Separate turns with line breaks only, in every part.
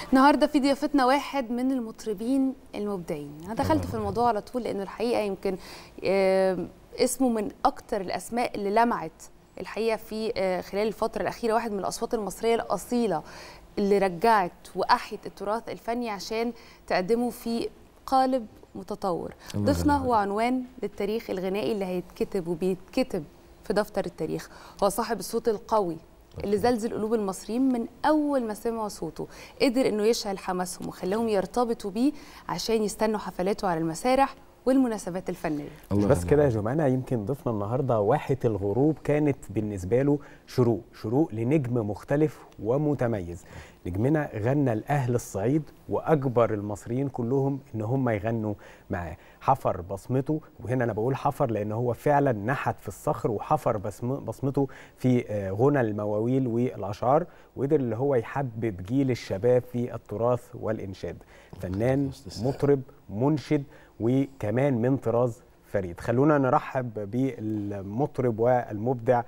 النهارده في ضيافتنا واحد من المطربين المبدعين انا دخلت في الموضوع على طول لانه الحقيقه يمكن آه، اسمه من اكتر الاسماء اللي لمعت الحقيقه في آه، خلال الفتره الاخيره واحد من الاصوات المصريه الاصيله اللي رجعت واحيت التراث الفني عشان تقدمه في قالب متطور
الله
ضيفنا
يخليك.
هو عنوان للتاريخ الغنائي اللي هيتكتب وبيتكتب في دفتر التاريخ هو صاحب الصوت القوي اللي زلزل قلوب المصريين من اول ما سمعوا صوته قدر انه يشعل حماسهم وخلاهم يرتبطوا بيه عشان يستنوا حفلاته على المسارح والمناسبات الفنيه
الله
بس
يخليك.
كده يا جماعه يمكن ضيفنا النهارده واحه الغروب كانت بالنسبه له شروق شروق لنجم مختلف ومتميز نجمنا غنى لاهل الصعيد واجبر المصريين كلهم ان هم يغنوا معاه حفر بصمته وهنا انا بقول حفر لان هو فعلا نحت في الصخر وحفر بصم- بصمته في آه، غنى المواويل والاشعار وقدر اللي هو يحبب جيل الشباب في التراث والانشاد فنان مطرب منشد وكمان من طراز فريد خلونا نرحب بالمطرب والمبدع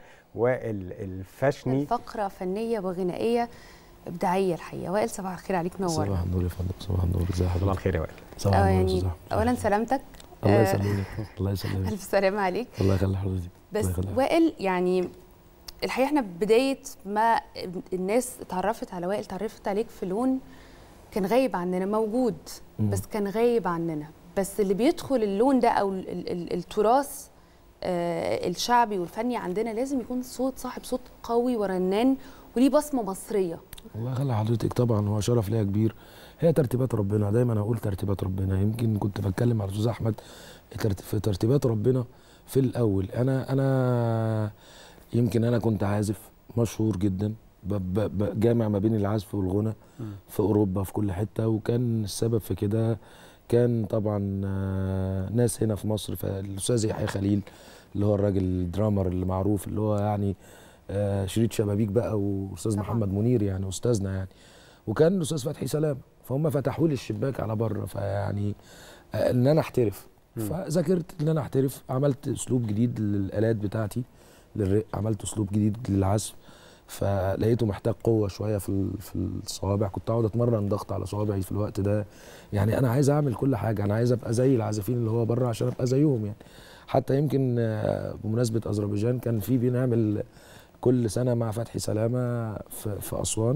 والفاشني
فقره فنيه وغنائيه ابداعيه الحقيقه وائل صباح الخير عليك نور
صباح النور يا فندم صباح النور ازي
الله
حضرتك
الخير يا وائل
صباح
آه،
النور يا
يعني
أستاذ أحمد.
اولا سلامتك
الله
آه،
يسلمك الله يسلمك
الف سلامه عليك
الله يخلي حضرتك
بس
الله يخليك.
وائل يعني الحقيقه احنا بدايه ما الناس اتعرفت على وائل اتعرفت عليك في لون كان غايب عننا موجود
مم.
بس كان غايب عننا بس اللي بيدخل اللون ده او ال- ال- ال- التراث آه، الشعبي والفني عندنا لازم يكون صوت صاحب صوت قوي ورنان وليه بصمه مصريه
الله يخلي حضرتك طبعا هو شرف ليا كبير هي ترتيبات ربنا دايما اقول ترتيبات ربنا يمكن كنت بتكلم مع الاستاذ احمد ترت- في ترتيبات ربنا في الاول انا انا يمكن انا كنت عازف مشهور جدا ب- ب- ب- جامع ما بين العزف والغنى في اوروبا في كل حته وكان السبب في كده كان طبعا آه، ناس هنا في مصر فالاستاذ يحيى خليل اللي هو الراجل الدرامر اللي معروف اللي هو يعني آه، شريط شبابيك بقى واستاذ
طبعاً.
محمد منير يعني استاذنا يعني وكان الاستاذ فتحي سلام فهم فتحوا لي الشباك على بره فيعني آه، ان انا احترف
مم.
فذاكرت ان انا احترف عملت اسلوب جديد للالات بتاعتي للرق عملت اسلوب جديد للعزف فلقيته محتاج قوه شويه في ال- في الصوابع كنت اقعد اتمرن ضغط على صوابعي في الوقت ده يعني انا عايز اعمل كل حاجه انا عايز ابقى زي العازفين اللي هو بره عشان ابقى زيهم يعني حتى يمكن آه، بمناسبه اذربيجان كان في بنعمل كل سنه مع فتحي سلامه في, في اسوان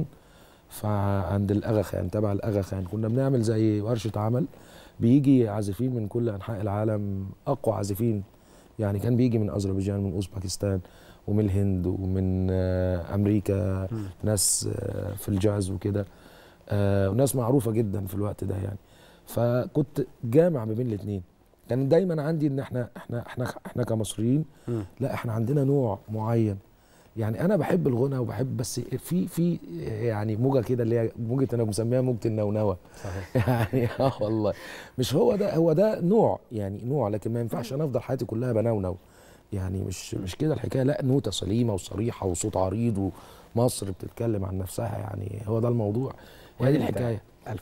فعند الاغا خان تبع الاغا خان كنا بنعمل زي ورشه عمل بيجي عازفين من كل انحاء العالم اقوى عازفين يعني كان بيجي من اذربيجان من اوزبكستان ومن الهند ومن آه، امريكا
مم.
ناس آه، في الجاز وكده آه، وناس معروفه جدا في الوقت ده يعني فكنت جامع ما بين الاثنين كان دايما عندي ان احنا احنا احنا احنا كمصريين
مم.
لا احنا عندنا نوع معين يعني انا بحب الغنى وبحب بس في في يعني موجه كده اللي هي موجه انا مسميها موجه النونوه
صحيح
يعني اه والله مش هو ده هو ده نوع يعني نوع لكن ما ينفعش انا افضل حياتي كلها بنونو يعني مش مش كده الحكايه لا نوته سليمه وصريحه وصوت عريض ومصر بتتكلم عن نفسها يعني هو ده الموضوع هي دي
وأنت-
الحكايه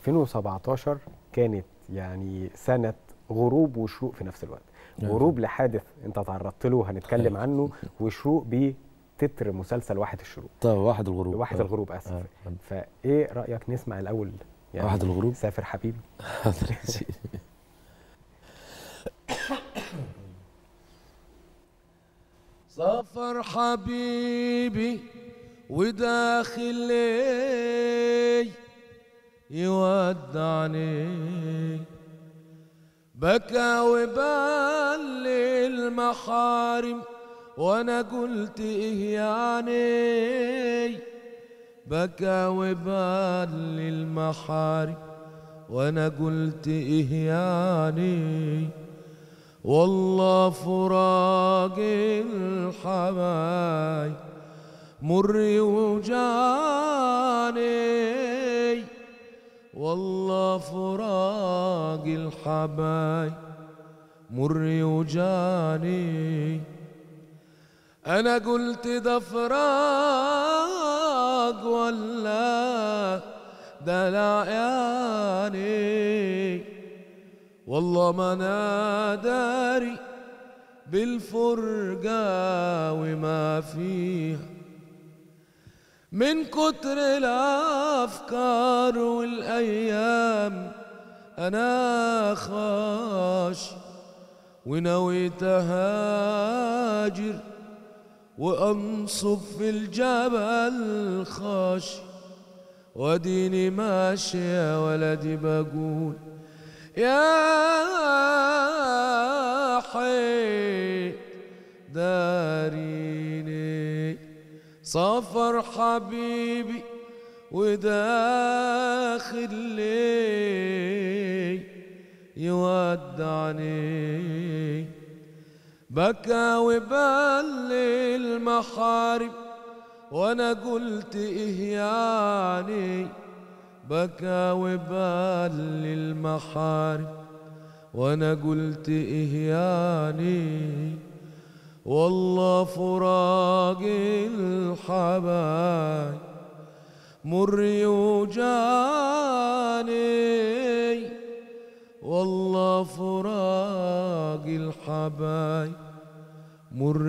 2017 كانت يعني سنه غروب وشروق في نفس الوقت
أيوة.
غروب لحادث انت تعرضت له هنتكلم
أيوة.
عنه وشروق بتتر مسلسل واحد الشروق
طب واحد الغروب
واحد
آه.
الغروب اسف
آه.
فايه رايك نسمع الاول
واحد الغروب
سافر حبيبي
حاضر يا سيدي.
سافر حبيبي وداخل لي يودعني بكى وبال المحارم وانا قلت ايه يعني بكى وبال المحارم وانا قلت ايه يعني والله فراق الحبايب مر وجاني والله فراق الحبايب مر وجاني انا قلت ده فراق ولا دلع يعني والله ما انا داري بالفرقة وما فيها من كتر الافكار والايام انا خاش ونويت اهاجر وانصب في الجبل خاش واديني ماشي يا ولدي بقول يا حي داريني سافر حبيبي وداخل لي يودعني بكى وبل المحارم وانا قلت ايه يعني بكى وبل المحارم وانا قلت ايه يعني والله فراق الحبايب مر يوجاني والله فراق الحبايب مر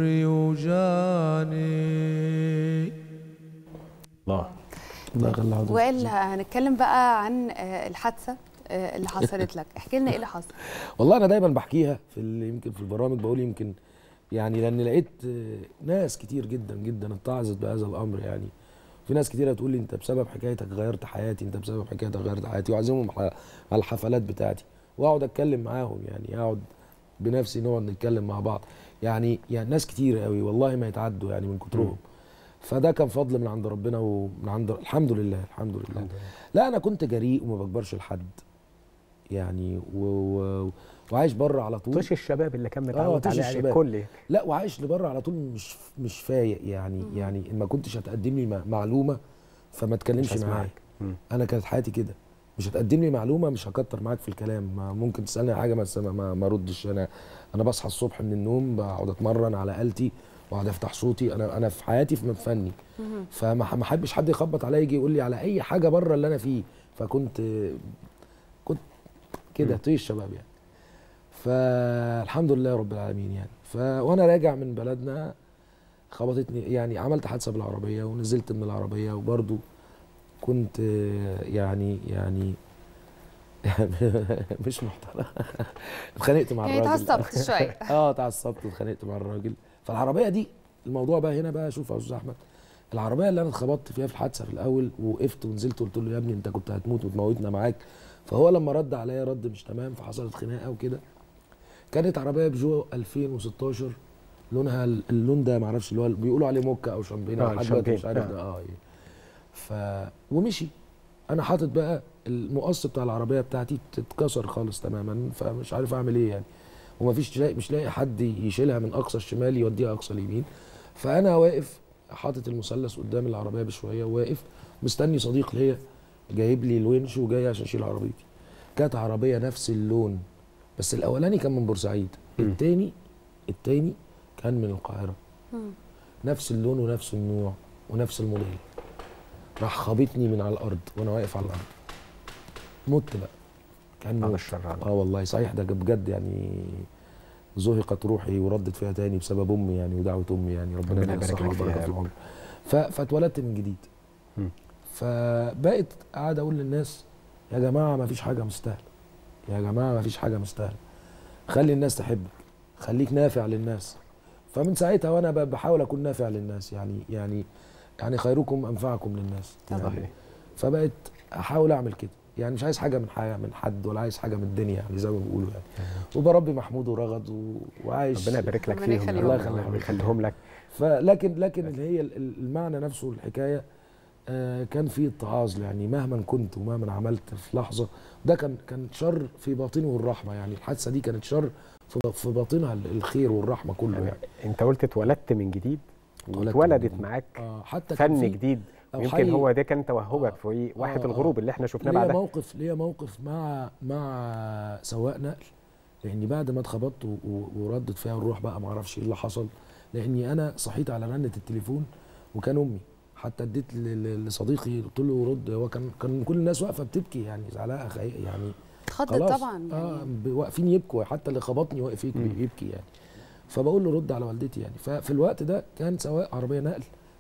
يوجاني
الله
الله يخلي حضرتك.
وائل هنتكلم بقى عن آه، الحادثه آه، اللي حصلت لك احكي لنا ايه اللي حصل
والله انا دايما بحكيها في ال- يمكن في البرامج بقول يمكن يعني لان لقيت آه، ناس كتير جدا جدا اتعظت بهذا الامر يعني في ناس كتير هتقول لي انت بسبب حكايتك غيرت حياتي انت بسبب حكايتك غيرت حياتي واعزمهم ح- على الحفلات بتاعتي واقعد اتكلم معاهم يعني اقعد بنفسي نقعد نتكلم مع بعض يعني يعني ناس كتير قوي والله ما يتعدوا يعني من كترهم فده كان فضل من عند ربنا ومن عند الحمد لله الحمد لله لا انا كنت جريء وما بكبرش لحد يعني و... و... وعايش بره على طول
طش الشباب اللي كان متعود
طش
عليه يعني
الشباب.
الكل
لا وعايش لبره على طول مش مش فايق يعني يعني ما كنتش هتقدم لي م- معلومه فما تكلمش
مش
معايا
هسمعك. مم.
انا كانت حياتي كده مش هتقدم لي معلومه مش هكتر معاك في الكلام ما ممكن تسالني عن حاجه ما ما, ما, ما اردش انا انا بصحى الصبح من النوم بقعد اتمرن على آلتي واقعد افتح صوتي انا انا في حياتي في فني فما ما احبش حد يخبط عليا يجي يقول لي على اي حاجه بره اللي انا فيه فكنت كنت كده طيش شباب يعني فالحمد لله رب العالمين يعني ف وانا راجع من بلدنا خبطتني يعني عملت حادثه بالعربيه ونزلت من العربيه وبرضو كنت آه، يعني يعني مش محترم اتخانقت مع
يعني
الراجل
اتعصبت شويه
اه اتعصبت واتخانقت مع الراجل فالعربيه دي الموضوع بقى هنا بقى شوف يا استاذ احمد العربيه اللي انا اتخبطت فيها في الحادثه في الاول ووقفت ونزلت قلت له يا ابني انت كنت هتموت وتموتنا معاك فهو لما رد عليا رد مش تمام فحصلت خناقه وكده كانت عربيه بيجو 2016 لونها اللون ده معرفش اللي هو بيقولوا عليه موكا او شامبين
آه،
او حاجه دلوقتي مش
الشامبين،
عارف
آه.
ده اه إيه. ف ومشي انا حاطط بقى المقص بتاع العربيه بتاعتي اتكسر خالص تماما فمش عارف اعمل ايه يعني ومفيش لاقي مش لاقي حد يشيلها من اقصى الشمال يوديها اقصى اليمين فانا واقف حاطط المثلث قدام العربيه بشويه واقف مستني صديق ليا جايب لي الونش وجاي عشان اشيل عربيتي كانت عربيه نفس اللون بس الاولاني كان من بورسعيد
مم.
التاني التاني كان من القاهره
مم.
نفس اللون ونفس النوع ونفس الموديل راح خابطني من على الارض وانا واقف على الارض مت بقى كان
على
موت
الشر على
اه والله صحيح ده بجد يعني زهقت روحي وردت فيها تاني بسبب امي يعني ودعوه امي يعني ربنا
ربنا
يديها
يبارك
الصحه
لك فيها
والبركه
يا
في
رب.
العمر ف- فاتولدت من جديد
مم.
فبقيت قاعد اقول للناس يا جماعه ما فيش حاجه مستاهله يا جماعه ما فيش حاجه مستاهله خلي الناس تحبك خليك نافع للناس فمن ساعتها وانا ب- بحاول اكون نافع للناس يعني يعني يعني خيركم انفعكم للناس
طبعا.
يعني
صحيح
فبقيت احاول اعمل كده يعني مش عايز حاجه من حاجه من حد ولا عايز حاجه من الدنيا يعني زي ما بيقولوا يعني وبربي محمود ورغد و... وعايش
ربنا يبارك لك
ربنا
فيهم
يخليهم.
يا
الله
رب
يخليهم.
ويخليهم لك
فلكن لكن اللي هي ال- ال- المعنى نفسه الحكايه آه، كان في اتعاظ يعني مهما كنت ومهما عملت في لحظه ده كان كان شر في باطنه الرحمه يعني الحادثه دي كانت شر في في باطنها ال- الخير والرحمه كله
يعني
يعني
انت قلت اتولدت من جديد
اتولدت من
واتولدت
جديد.
معاك
آه حتى كان
فن
في-
جديد
أو
يمكن
حي-
هو ده كان توهجك
آه.
في واحد
آه،
الغروب
آه.
اللي احنا شفناه
ليا
بعدها
موقف ليا موقف مع مع سواق نقل لاني بعد ما اتخبطت و- و- وردت فيها الروح بقى ما اعرفش ايه اللي حصل لاني انا صحيت على رنه التليفون وكان امي حتى اديت ل- ل- لصديقي قلت له رد هو كان كان كل الناس واقفه بتبكي يعني زعلها خي- يعني
اتخضت
خلاص
طبعا
اه
يعني
ب- واقفين يبكوا حتى اللي خبطني واقف يبكي,
مم.
يبكي يعني فبقول له رد على والدتي يعني ففي الوقت ده كان سواق عربيه نقل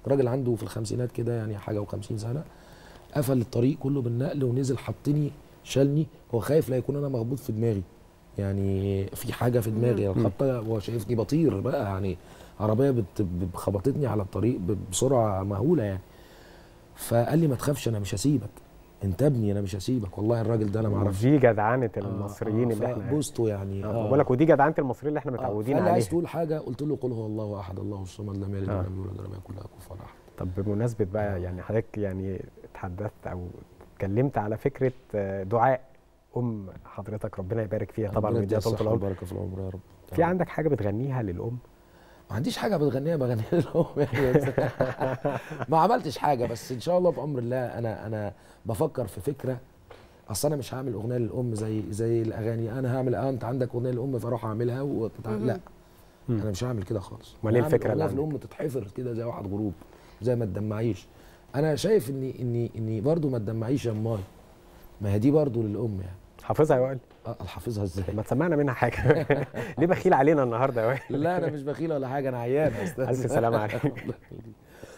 راجل عنده في الخمسينات كده يعني حاجه و50 سنه قفل الطريق كله بالنقل ونزل حطني شالني هو خايف لا يكون انا مخبوط في دماغي يعني في حاجه في دماغي الخبطه هو شايفني بطير بقى يعني عربيه بت- ب- خبطتني على الطريق ب- بسرعه مهوله يعني فقال لي ما تخافش انا مش هسيبك انت ابني انا مش هسيبك والله الراجل ده انا ما اعرفش
دي جدعنه المصريين اللي احنا
بوسته يعني
اه بقول لك ودي جدعنه المصريين اللي احنا متعودين
قال لي عايز
عليها
تقول حاجه قلت له قل هو الله احد الله الصمد لم يلد
آه.
ولم يولد ولم يكن له كفوا احد
طب بمناسبه بقى يعني حضرتك يعني اتحدثت او اتكلمت على فكره آه، دعاء ام حضرتك ربنا يبارك فيها طبعا
ربنا
ويديها
يديها
طول
الصحة
العمر
والبركه في العمر يا رب
في عندك حاجه بتغنيها للام
ما عنديش حاجه بتغنيها بغنيها لهم يعني بس ما عملتش حاجه بس ان شاء الله بامر الله انا انا بفكر في فكره اصل انا مش هعمل اغنيه للام زي زي الاغاني انا هعمل اه انت عندك اغنيه للام فاروح اعملها وتتع... لا
مم.
انا مش هعمل كده خالص
أمال إيه
أنا هعمل
الفكرة اللي
أغنية في
عندك؟
الام تتحفر كده زي واحد غروب زي ما تدمعيش انا شايف اني اني اني برضو ما تدمعيش يا اماي ما هي دي برضو للام يعني
حافظها يا وائل
أه، حافظها ازاي
ما تسمعنا منها حاجه ليه بخيل علينا النهارده يا وائل
لا انا مش بخيل ولا حاجه انا عيان يا أستاذ.
ألف سلامة عليك.
الله يخليك.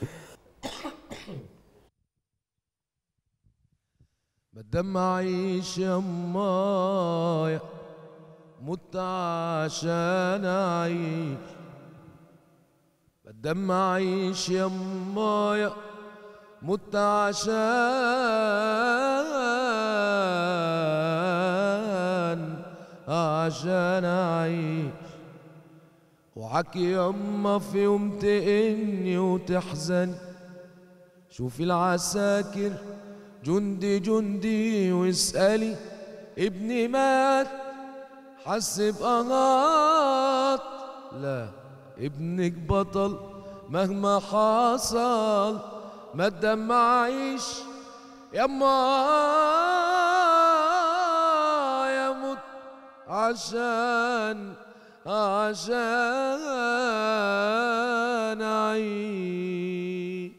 ما تدمعيش يا مايا مت عشان اعيش ما تدمعيش يا مايا مت عشان عشان اعيش وعك يما في يوم تئني وتحزن شوفي العساكر جندي جندي واسألي ابني مات حس بأغاط لا ابنك بطل مهما حصل ما تدمعيش يما يموت عشان عشان أعيش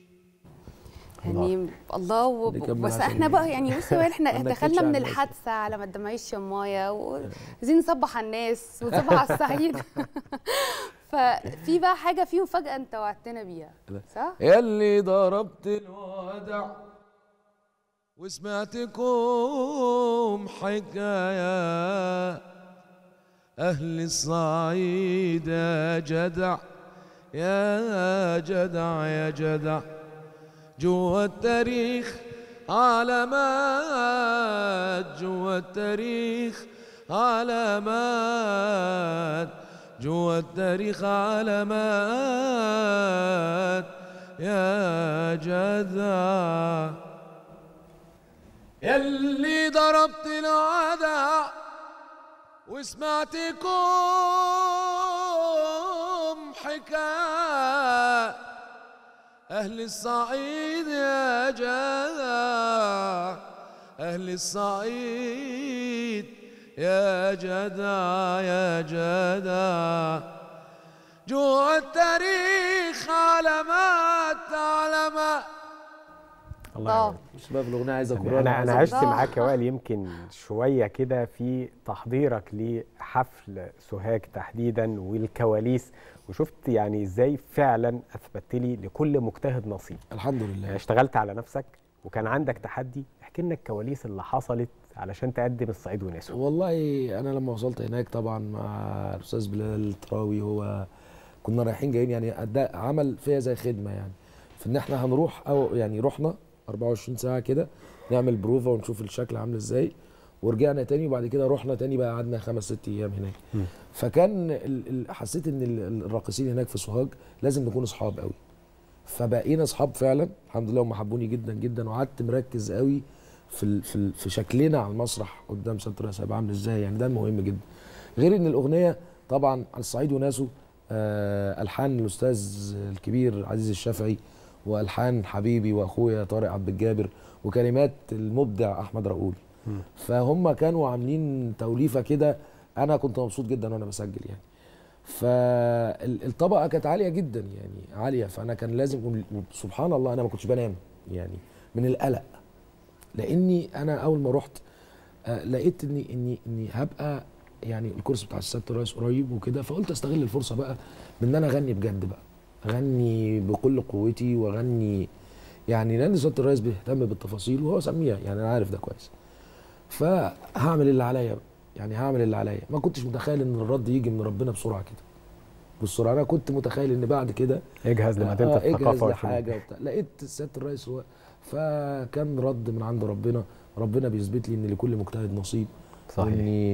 يعني الله و...
نكمل
بس
عشان
احنا بقى يعني بصي بقى احنا
ما نكدش
دخلنا
على
من
الناس.
الحادثه على ما تدمعيش يمايا وعايزين نصبح على الناس ونصبح على الصعيد ففي بقى حاجه فيه مفاجاه انت وعدتنا بيها
لا.
صح؟
يلي ضربت الودع وسمعتكم حكاية أهل الصعيد يا جدع يا جدع يا جدع جوا التاريخ علامات جوا التاريخ علامات جوا التاريخ علامات يا جدع يلي ضربت العدع وسمعتكم حكاية أهل الصعيد يا جدع أهل الصعيد يا جدع يا جدع جوا التاريخ علامات علامات
الله
اه
يعينك.
مش بقى في الاغنيه عايز
يعني
اكررها
انا
عايز
انا عشت
الله.
معاك يا وائل يمكن شويه كده في تحضيرك لحفل سوهاج تحديدا والكواليس وشفت يعني ازاي فعلا اثبتت لي لكل مجتهد نصيب
الحمد
يعني
لله
اشتغلت على نفسك وكان عندك تحدي احكي لنا الكواليس اللي حصلت علشان تقدم الصعيد وناسه
والله انا لما وصلت هناك طبعا مع الاستاذ بلال التراوي هو كنا رايحين جايين يعني أداء عمل فيها زي خدمه يعني في ان احنا هنروح او يعني رحنا 24 ساعه كده نعمل بروفا ونشوف الشكل عامل ازاي ورجعنا تاني وبعد كده رحنا تاني بقى قعدنا خمس ست ايام هناك
مم.
فكان ال- ال- حسيت ان ال- الراقصين هناك في سوهاج لازم نكون اصحاب قوي فبقينا اصحاب فعلا الحمد لله هم حبوني جدا جدا وقعدت مركز قوي في ال في, ال في شكلنا على المسرح قدام ست راس هيبقى عامل ازاي يعني ده المهم جدا غير ان الاغنيه طبعا على الصعيد وناسه آه الحان الاستاذ الكبير عزيز الشافعي والحان حبيبي واخويا طارق عبد الجابر وكلمات المبدع احمد راؤول
مم.
فهم كانوا عاملين توليفه كده انا كنت مبسوط جدا وانا بسجل يعني فالطبقه كانت عاليه جدا يعني عاليه فانا كان لازم سبحان الله انا ما كنتش بنام يعني من القلق لاني انا اول ما رحت آه، لقيت اني اني اني هبقى يعني الكورس بتاع السبت الرئيس قريب وكده فقلت استغل الفرصه بقى بان انا اغني بجد بقى اغني بكل قوتي واغني يعني لان سياده الرئيس بيهتم بالتفاصيل وهو سميع يعني انا عارف ده كويس فهعمل اللي عليا بقى يعني هعمل اللي عليا ما كنتش متخيل ان الرد يجي من ربنا بسرعه كده بالسرعه انا كنت متخيل ان بعد كده
اجهز لمدينه
آه،
الثقافه
اجهز
والفنون.
لحاجه وبتاع لقيت سياده الرئيس هو فكان رد من عند ربنا ربنا بيثبت لي ان لكل مجتهد نصيب
صحيح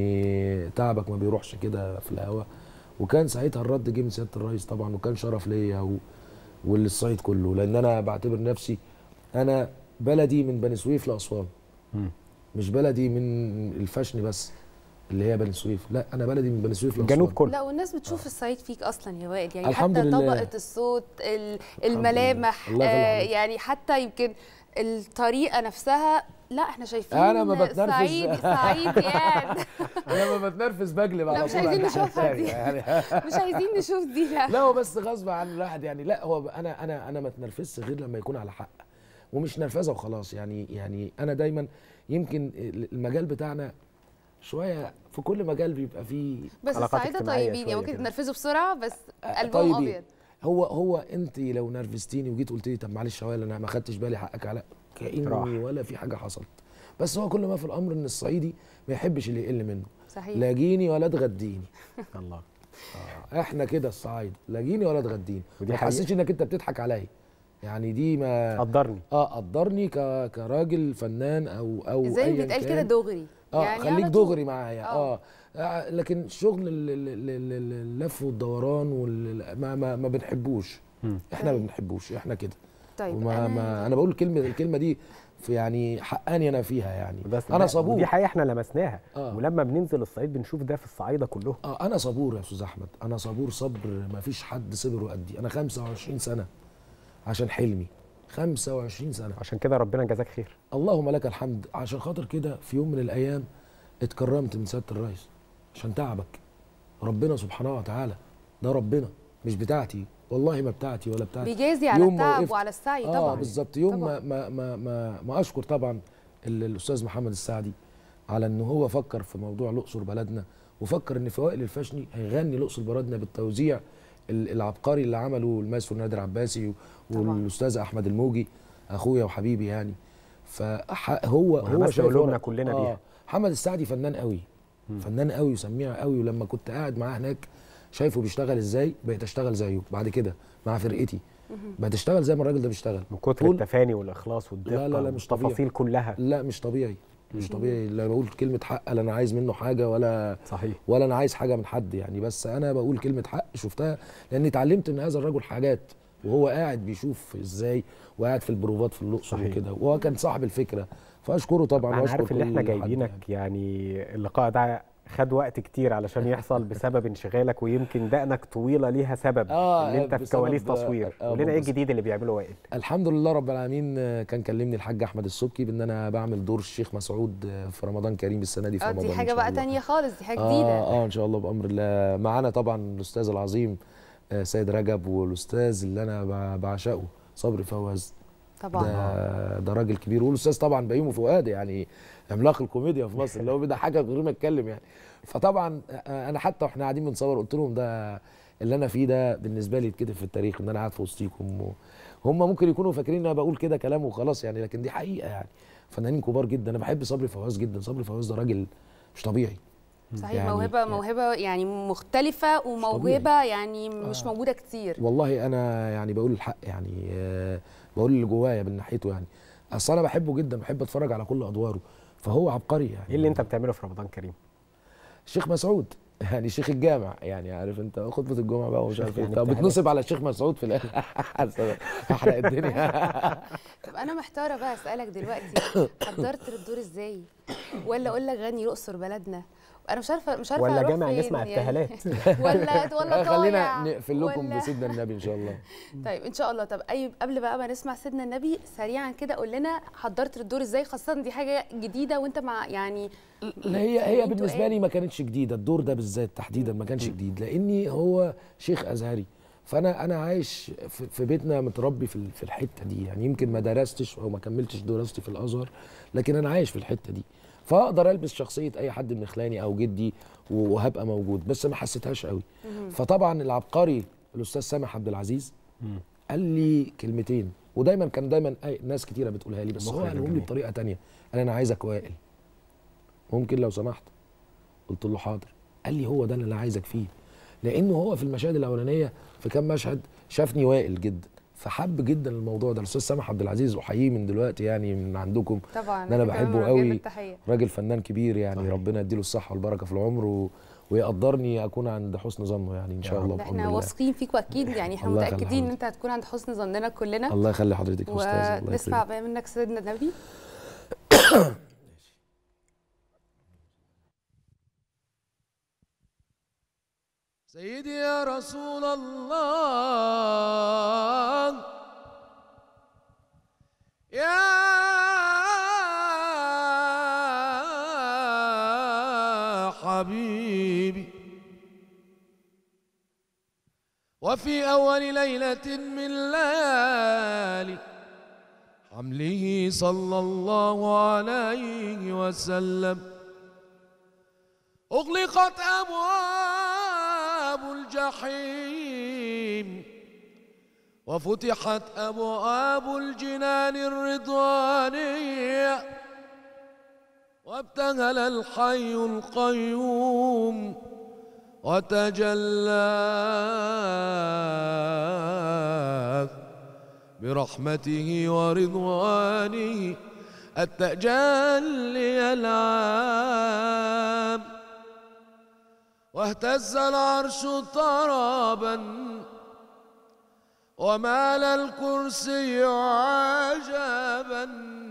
ان تعبك ما بيروحش كده في الهوا وكان ساعتها الرد جه من سياده الرئيس طبعا وكان شرف ليا و... وللصعيد كله لان انا بعتبر نفسي انا بلدي من بني سويف لاسوان
مم.
مش بلدي من الفشن بس اللي هي بني سويف لا انا بلدي من بني سويف لاسوان
الجنوب كله
لا والناس بتشوف الصعيد فيك اصلا يا وائل يعني
الحمد
حتى
لله.
طبقه الصوت ال-
لله.
الملامح
الله يخلي
آه
حضرتك.
يعني حتى يمكن الطريقه نفسها لا احنا شايفين
أنا ما بتنرفز.
صعيد صعيد يعني
انا لما بتنرفز بقلب على
لا، مش
طول
عايزين
على
نشوفها دي.
يعني
مش عايزين نشوف دي لا
لا هو بس غصب عن الواحد يعني لا هو انا انا انا ما اتنرفزش غير لما يكون على حق ومش نرفزه وخلاص يعني يعني انا دايما يمكن المجال بتاعنا شويه في كل مجال بيبقى فيه
بس
علاقات
الصعايده
اجتماعية
طيبين يعني
شوية
ممكن
كده.
تنرفزوا بسرعه بس
آه،
قلبهم
طيبين.
ابيض
هو هو انت لو نرفزتيني وجيت قلت لي طب معلش يا وائل انا ما خدتش بالي حقك على كاني
راح.
ولا في حاجه حصلت بس هو كل ما في الامر ان الصعيدي ما يحبش اللي يقل منه
صحيح
لا جيني ولا تغديني
الله
احنا كده الصعايده لا جيني ولا تغديني
ودي
ما
حقيقة.
تحسسش انك انت بتضحك عليا يعني دي ما
قدرني
اه قدرني ك... كراجل فنان او او
زي ما
أياً
بيتقال
كان.
كده دغري
اه
يعني
خليك
على طول.
دغري معايا
آه.
اه, آه لكن شغل ال- ال- ال- ال- اللف والدوران وال... ما, ما ما بنحبوش
مم.
احنا ما
طيب.
بنحبوش احنا كده
طيب
وما
انا
ما انا بقول الكلمه الكلمه دي في يعني حقاني انا فيها يعني
وده
انا صبور
دي حقيقه احنا لمسناها
آه.
ولما بننزل الصعيد بنشوف ده في الصعايده كلهم
اه انا صبور يا استاذ احمد انا صبور صبر ما فيش حد صبر قدي انا 25 سنه عشان حلمي 25 سنه
عشان كده ربنا جزاك خير
اللهم لك الحمد عشان خاطر كده في يوم من الايام اتكرمت من سياده الرئيس عشان تعبك ربنا سبحانه وتعالى ده ربنا مش بتاعتي والله ما بتاعتي ولا بتاعتي
بيجازي على
يوم ما
التعب
وقفت-
وعلى السعي
اه
طبعا
بالظبط يوم
طبعاً.
ما ما ما ما, ما اشكر طبعا ال- الاستاذ محمد السعدي على ان هو فكر في موضوع الاقصر بلدنا وفكر ان في وائل الفشني هيغني الاقصر بلدنا بالتوزيع ال- العبقري اللي عمله المايسترو نادر عباسي
طبعاً.
والاستاذ احمد الموجي اخويا وحبيبي يعني فهو هو
وهمسنا
شايف
قلوبنا
ورق-
كلنا بيها.
محمد السعدي فنان قوي فنان قوي وسميع قوي ولما كنت قاعد معاه هناك شايفه بيشتغل ازاي بقيت اشتغل زيه بعد كده مع فرقتي بقيت اشتغل زي ما الراجل ده بيشتغل
من كتر
طول-
التفاني والاخلاص والدقه
لا، لا، لا، مش طبيعي.
والتفاصيل كلها
لا مش طبيعي مش طبيعي لا بقول كلمه حق لا انا عايز منه حاجه ولا
صحيح
ولا انا عايز حاجه من حد يعني بس انا بقول كلمه حق شفتها لاني اتعلمت من هذا الرجل حاجات وهو قاعد بيشوف ازاي وقاعد في البروفات في الاقصر
صحيح.
وكده وهو كان صاحب الفكره فاشكره طبعا
انا
واشكر
عارف ان
كل
احنا
حد
جايبينك يعني اللقاء ده خد وقت كتير علشان يحصل بسبب انشغالك ويمكن دقنك طويله ليها سبب
آه،
ان انت في
بسبب-
كواليس تصوير
آه،
قول لنا ايه
بس-
الجديد اللي بيعمله وائل
الحمد لله رب العالمين آه، كان كلمني الحاج احمد السبكي بان انا بعمل دور الشيخ مسعود آه، في رمضان كريم السنه دي في
اه
رمضان
دي
إن
حاجه
شاء
بقى
الله.
تانية خالص دي حاجه
اه
جديده
اه ان شاء الله بامر الله معانا طبعا الاستاذ العظيم آه، سيد رجب والاستاذ اللي انا ب- بعشقه صبري فواز
طبعا
ده ده راجل كبير والاستاذ طبعا بيومي فؤاد يعني عملاق الكوميديا في مصر اللي هو بيضحكك من غير ما يتكلم يعني فطبعا آه، انا حتى واحنا قاعدين بنصور قلت لهم ده اللي انا فيه ده بالنسبه لي يتكتب في التاريخ ان انا قاعد في وسطيكم و- هم ممكن يكونوا فاكرين ان انا بقول كده كلام وخلاص يعني لكن دي حقيقه يعني فنانين كبار جدا انا بحب صبري فواز جدا صبري فواز ده راجل مش طبيعي
صحيح
يعني-
موهبه موهبه يعني مختلفه وموهبه يعني مش موجوده كتير
والله انا يعني بقول الحق يعني آه، بقول اللي جوايا من ناحيته يعني اصل انا بحبه جدا بحب اتفرج على كل ادواره فهو عبقري يعني
ايه اللي انت بتعمله في رمضان كريم
الشيخ مسعود يعني شيخ الجامع يعني عارف انت خطبه الجمعه بقى ومش عارف ايه
يعني
طب
بتهلك.
بتنصب على الشيخ مسعود في الاخر احرق الدنيا
طب انا محتاره بقى اسالك دلوقتي حضرت الدور ازاي ولا اقول لك غني الاقصر بلدنا انا مش عارفه مش عارفه
ولا
أروح
جامع
فين
نسمع
يعني.
ابتهالات
ولا ولا
خلينا
طايع
نقفل لكم
ولا-
بسيدنا النبي ان شاء الله
طيب ان شاء الله طب اي قبل بقى ما نسمع سيدنا النبي سريعا كده قول لنا حضرت الدور ازاي خاصه دي حاجه جديده وانت مع يعني
لا هي هي
انتوا
بالنسبه
ايه؟
لي ما كانتش جديده الدور ده بالذات تحديدا ما كانش جديد لاني هو شيخ ازهري فانا انا عايش في في بيتنا متربي في ال- في الحته دي يعني يمكن ما درستش او ما كملتش دراستي في الازهر لكن انا عايش في الحته دي فاقدر البس شخصيه اي حد من اخواني او جدي وهبقى موجود بس ما حسيتهاش قوي فطبعا العبقري الاستاذ سامح عبد العزيز قال لي كلمتين ودايما كان دايما أي ناس كتيره بتقولها لي بس هو
المخرج
قالهم لي
الجميل.
بطريقه تانية قال انا عايزك وائل ممكن لو سمحت قلت له حاضر قال لي هو ده اللي انا عايزك فيه لانه هو في المشاهد الاولانيه في كام مشهد شافني وائل جدا فحب جدا الموضوع ده الاستاذ سامح عبد العزيز احييه من دلوقتي يعني من عندكم
طبعا
ده أنا
إحنا كمان
بحبه
بنوجه له
قوي.
التحية.
راجل فنان كبير يعني
صحيح.
ربنا يديله الصحه والبركه في العمر و... ويقدرني اكون عند حسن ظنه يعني ان شاء
رب.
الله
ده
بحمد
احنا
الله
واثقين فيك واكيد يعني احنا
الله يخلي
متاكدين ان
حضرتك.
انت هتكون عند حسن ظننا كلنا
الله يخلي حضرتك يا استاذ الله
ونسمع
يكرمك.
بقى منك سيدنا النبي
سيدي يا رسول الله يا حبيبي وفي أول ليلة من ليالي حمله صلى الله عليه وسلم أغلقت أبواب الجحيم وفتحت أبواب الجنان الرضوانية وابتهل الحي القيوم وتجلى برحمته ورضوانه التجلي العام واهتز العرش طربا ومال الكرسي عجبا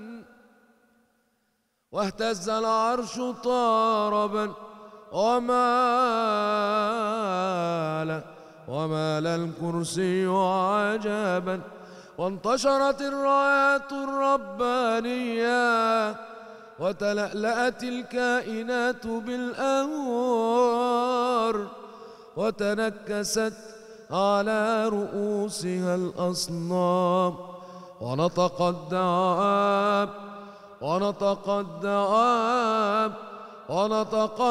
واهتز العرش طربا ومال ومال الكرسي عجبا وانتشرت الرايات الربانيه وتلألأت الكائنات بالأنوار وتنكست على رؤوسها الأصنام ونطق الدعاب ونطق الدعاب ونطق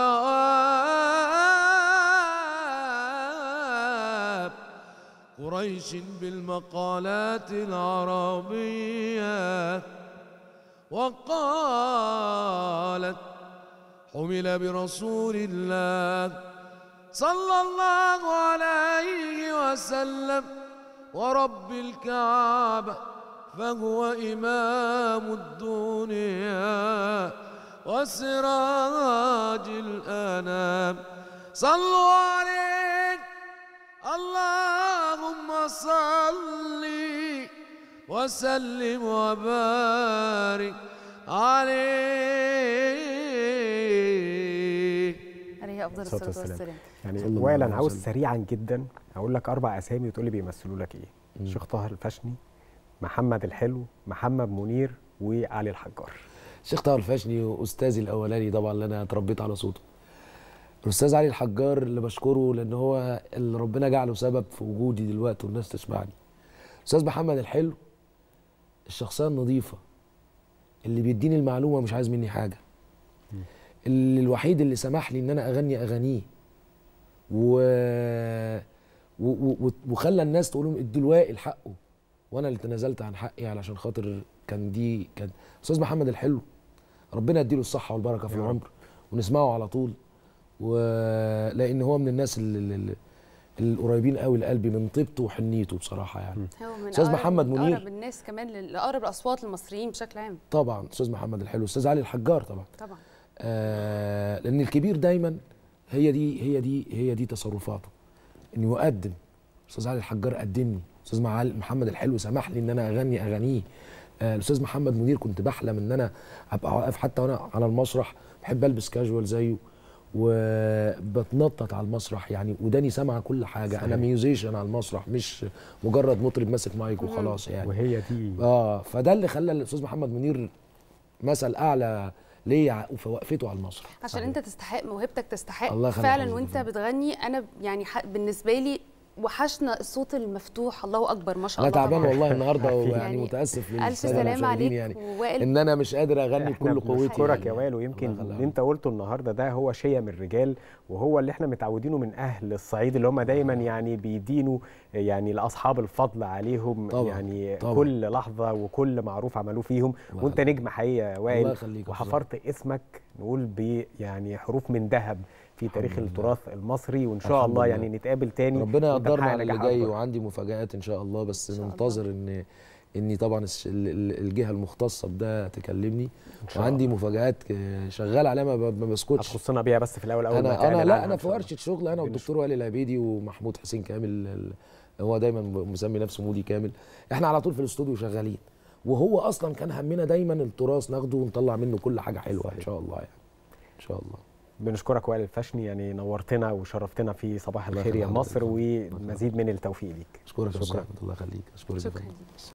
الدعاب قريش بالمقالات العربيه وقالت حمل برسول الله صلى الله عليه وسلم ورب الكعبة فهو إمام الدنيا وسراج الأنام صلوا عليه اللهم صلِّ وسلم وبارك عليه
عليه افضل
الصلاة
الصلاه
والسلام.
والسلام
يعني
صلى الله
وائل
عليه
انا عاوز
وسلم.
سريعا جدا اقول لك اربع اسامي وتقول لي بيمثلوا لك ايه الشيخ طاهر الفشني محمد الحلو محمد منير وعلي الحجار
الشيخ طاهر الفاشني استاذي الاولاني طبعا اللي انا اتربيت على صوته الاستاذ علي الحجار اللي بشكره لان هو اللي ربنا جعله سبب في وجودي دلوقتي والناس تسمعني استاذ محمد الحلو الشخصيه النظيفه اللي بيديني المعلومه مش عايز مني حاجه اللي الوحيد اللي سمح لي ان انا اغني اغانيه و... و... و... وخلى الناس تقول لهم ادوا الوائل حقه وانا اللي تنازلت عن حقي علشان خاطر كان دي كان استاذ محمد الحلو ربنا يديله الصحه والبركه في
يا رب.
العمر ونسمعه على طول ولان هو من الناس اللي, اللي القريبين قوي لقلبي من طيبته وحنيته بصراحه يعني
هو من
أستاذ
أقرب-
محمد
من
منير.
اقرب الناس كمان لاقرب الاصوات المصريين بشكل عام
طبعا استاذ محمد الحلو استاذ علي الحجار طبعا
طبعا
آه لان الكبير دايما هي دي هي دي هي دي تصرفاته انه يقدم استاذ علي الحجار قدمني استاذ معال- محمد الحلو سمح لي ان انا اغني اغانيه آه الاستاذ محمد منير كنت بحلم ان انا ابقى واقف حتى وانا على المسرح بحب البس كاجوال زيه وبتنطط على المسرح يعني وداني سامعه كل حاجه
صحيح.
انا ميوزيشن على المسرح مش مجرد مطرب ماسك مايك وخلاص يعني
وهي دي
اه فده اللي خلى الاستاذ محمد منير مثل اعلى ليا في وقفته على المسرح
عشان
صحيح.
انت تستحق موهبتك تستحق
الله يخليك
فعلا
يا
وانت
فندم.
بتغني انا يعني ح- بالنسبه لي وحشنا الصوت المفتوح الله اكبر ما شاء
انا
الله
تعبان
طبعاً.
والله النهارده
عارفين.
ويعني
يعني
متاسف
الف
للساده
سلام
المشاهدين
عليك
يعني
ووائل
ان انا مش قادر اغني
احنا
بكل قوتي
بنشكرك يا
يعني.
وائل ويمكن
الله
اللي
يخليك.
انت قلته النهارده ده هو شيم الرجال وهو اللي احنا متعودينه من اهل الصعيد اللي هم دايما يعني بيدينوا يعني لاصحاب الفضل عليهم
طبعاً،
يعني
طبعاً.
كل لحظه وكل معروف عملوه فيهم
الله
وانت
يخليك.
نجم حقيقي يا
الله
وائل
يخليك يا
وحفرت اسمك نقول ب يعني حروف من ذهب في تاريخ
لله.
التراث المصري وان شاء
الحمد
الله
لله.
يعني نتقابل تاني
ربنا
وأنت
يقدرنا
تحقق
على اللي
نجاحات
جاي
أكبر.
وعندي مفاجآت ان شاء الله بس
إن شاء الله.
ننتظر ان اني طبعا الش- ال- ال- الجهه المختصه بده تكلمني
إن شاء
وعندي
الله.
مفاجآت ك- شغال عليها ما ب- ما بسكتش
هتخصنا بيها بس في الاول اول ما
انا
تعلن
انا لا
عنها
انا
إن
في
شاء الله.
ورشه شغل انا
بنشكر.
والدكتور وائل العبيدي ومحمود حسين كامل ال- هو دايما مسمي نفسه مودي كامل احنا على طول في الاستوديو شغالين وهو اصلا كان همنا دايما التراث ناخده ونطلع منه كل حاجه حلوه ان شاء الله يعني ان شاء الله
بنشكرك وائل الفشني يعني نورتنا وشرفتنا في صباح
الله
الخير يا
يخليك.
مصر
الله يخليك.
ومزيد من التوفيق ليك
اشكرك يا
شكراً.
استاذ احمد الله يخليك اشكرك يا
شكرا
فندم.
ليك